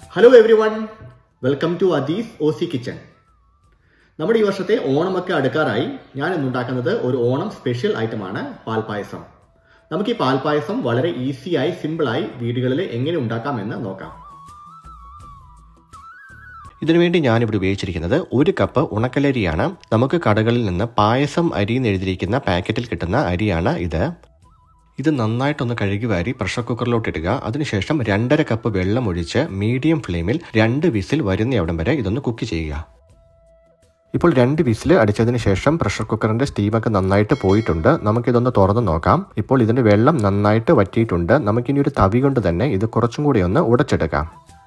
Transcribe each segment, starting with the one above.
hello everyone welcome to അദീസ് O C kitchen നമ്മുടെ ഈ വർഷത്തെ ഓണമൊക്കെ അടുക്കാറായി ഞാൻ ഇന്നുണ്ടാക്കുന്നത് ഒരു ഓണം സ്പെഷ്യൽ ഐറ്റമാണ് പാൽപ്പായസം നമുക്ക് ഈ പാൽപ്പായസം വളരെ ഈസിയായി സിമ്പിളായി വീടുകളിൽ എങ്ങനെ ഉണ്ടാക്കാമെന്ന് നോക്കാം ഇതിനുവേണ്ടി ഞാനിവിടെ ഉപയോഗിച്ചിരിക്കുന്നത് ഒരു കപ്പ് ഉണക്കലരിയാണ് നമുക്ക് കടകളിൽ നിന്ന് പായസം അരി എന്ന് എഴുതിയിരിക്കുന്ന പാക്കറ്റിൽ കിട്ടുന്ന അരിയാണ് ഇത് ഇത് നന്നായിട്ടൊന്ന് കഴുകി വാരി പ്രഷർ കുക്കറിലോട്ട് ഇടുക അതിനുശേഷം രണ്ടര കപ്പ് വെള്ളം ഒഴിച്ച് മീഡിയം ഫ്ലെയിമിൽ രണ്ട് വിസിൽ വരുന്ന അവിടം വരെ ഇതൊന്ന് കുക്ക് ചെയ്യുക ഇപ്പോൾ രണ്ട് വിസിൽ അടിച്ചതിന് ശേഷം പ്രഷർ കുക്കറിന്റെ സ്റ്റീമൊക്കെ നന്നായിട്ട് പോയിട്ടുണ്ട് നമുക്കിതൊന്ന് തുറന്ന് നോക്കാം ഇപ്പോൾ ഇതിന്റെ വെള്ളം നന്നായിട്ട് വറ്റിയിട്ടുണ്ട് നമുക്കിനി ഒരു തവി കൊണ്ട് തന്നെ ഇത് കുറച്ചും കൂടി ഒന്ന് ഉടച്ചെടുക്കാം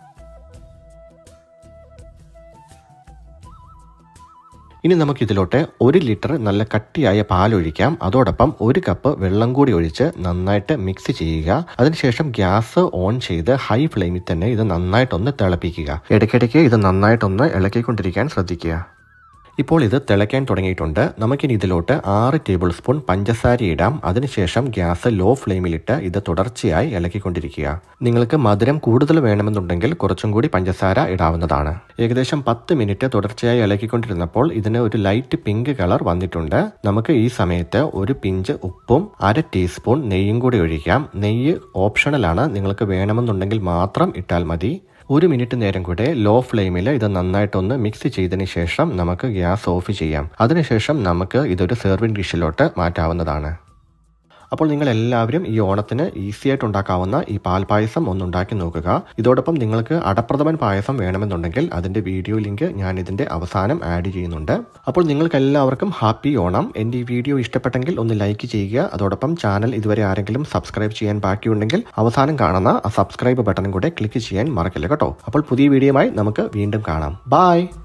ഇനി നമുക്ക് ഇതിലോട്ട് ഒരു ലിറ്റർ നല്ല കട്ടിയായ പാൽ ഒഴിക്കാം അതോടൊപ്പം ഒരു കപ്പ് വെള്ളം കൂടി ഒഴിച്ച് നന്നായിട്ട് മിക്സ് ചെയ്യുക അതിനുശേഷം ഗ്യാസ് ഓൺ ചെയ്ത് ഹൈ ഫ്ലെയിമിൽ തന്നെ ഇത് നന്നായിട്ടൊന്ന് തിളപ്പിക്കുക ഇടയ്ക്കിടയ്ക്ക് ഇത് നന്നായിട്ടൊന്ന് ഇളക്കിക്കൊണ്ടിരിക്കാൻ ശ്രദ്ധിക്കുക ഇപ്പോൾ ഇത് തിളയ്ക്കാൻ തുടങ്ങിയിട്ടുണ്ട് നമുക്കിനി ഇതിലോട്ട് ആറ് ടേബിൾ സ്പൂൺ പഞ്ചസാര ഇടാം അതിനുശേഷം ഗ്യാസ് ലോ ഫ്ലെയിമിലിട്ട് ഇത് തുടർച്ചയായി ഇളക്കിക്കൊണ്ടിരിക്കുക നിങ്ങൾക്ക് മധുരം കൂടുതൽ വേണമെന്നുണ്ടെങ്കിൽ കുറച്ചും കൂടി പഞ്ചസാര ഇടാവുന്നതാണ് ഏകദേശം പത്ത് മിനിറ്റ് തുടർച്ചയായി ഇളക്കിക്കൊണ്ടിരുന്നപ്പോൾ ഇതിന് ഒരു ലൈറ്റ് പിങ്ക് കളർ വന്നിട്ടുണ്ട് നമുക്ക് ഈ സമയത്ത് ഒരു പിഞ്ച് ഉപ്പും അര ടീസ്പൂൺ നെയ്യും കൂടി ഒഴിക്കാം നെയ്യ് ഓപ്ഷണലാണ് നിങ്ങൾക്ക് വേണമെന്നുണ്ടെങ്കിൽ മാത്രം ഇട്ടാൽ മതി ഒരു മിനിറ്റ് നേരം കൂടെ ലോ ഫ്ലെയിമിൽ ഇത് നന്നായിട്ടൊന്ന് മിക്സ് ചെയ്തതിന് ശേഷം നമുക്ക് ഗ്യാസ് ഓഫ് ചെയ്യാം അതിനുശേഷം നമുക്ക് ഇതൊരു സെർവിങ് ഡിഷിലോട്ട് മാറ്റാവുന്നതാണ് അപ്പോൾ നിങ്ങൾ എല്ലാവരും ഈ ഓണത്തിന് ഈസി ആയിട്ട് ഉണ്ടാക്കാവുന്ന ഈ പാൽ പായസം ഒന്ന് ഉണ്ടാക്കി നോക്കുക ഇതോടൊപ്പം നിങ്ങൾക്ക് അടപ്രഥമൻ പായസം വേണമെന്നുണ്ടെങ്കിൽ അതിന്റെ വീഡിയോ ലിങ്ക് ഞാൻ ഇതിന്റെ അവസാനം ആഡ് ചെയ്യുന്നുണ്ട് അപ്പോൾ നിങ്ങൾക്ക് എല്ലാവർക്കും ഹാപ്പി ഓണം എൻ്റെ ഈ വീഡിയോ ഇഷ്ടപ്പെട്ടെങ്കിൽ ഒന്ന് ലൈക്ക് ചെയ്യുക അതോടൊപ്പം ചാനൽ ഇതുവരെ ആരെങ്കിലും സബ്സ്ക്രൈബ് ചെയ്യാൻ ബാക്കിയുണ്ടെങ്കിൽ അവസാനം കാണുന്ന ആ സബ്സ്ക്രൈബ് ബട്ടണും കൂടെ ക്ലിക്ക് ചെയ്യാൻ മറക്കില്ല കേട്ടോ അപ്പോൾ പുതിയ വീഡിയോയുമായി നമുക്ക് വീണ്ടും കാണാം ബൈ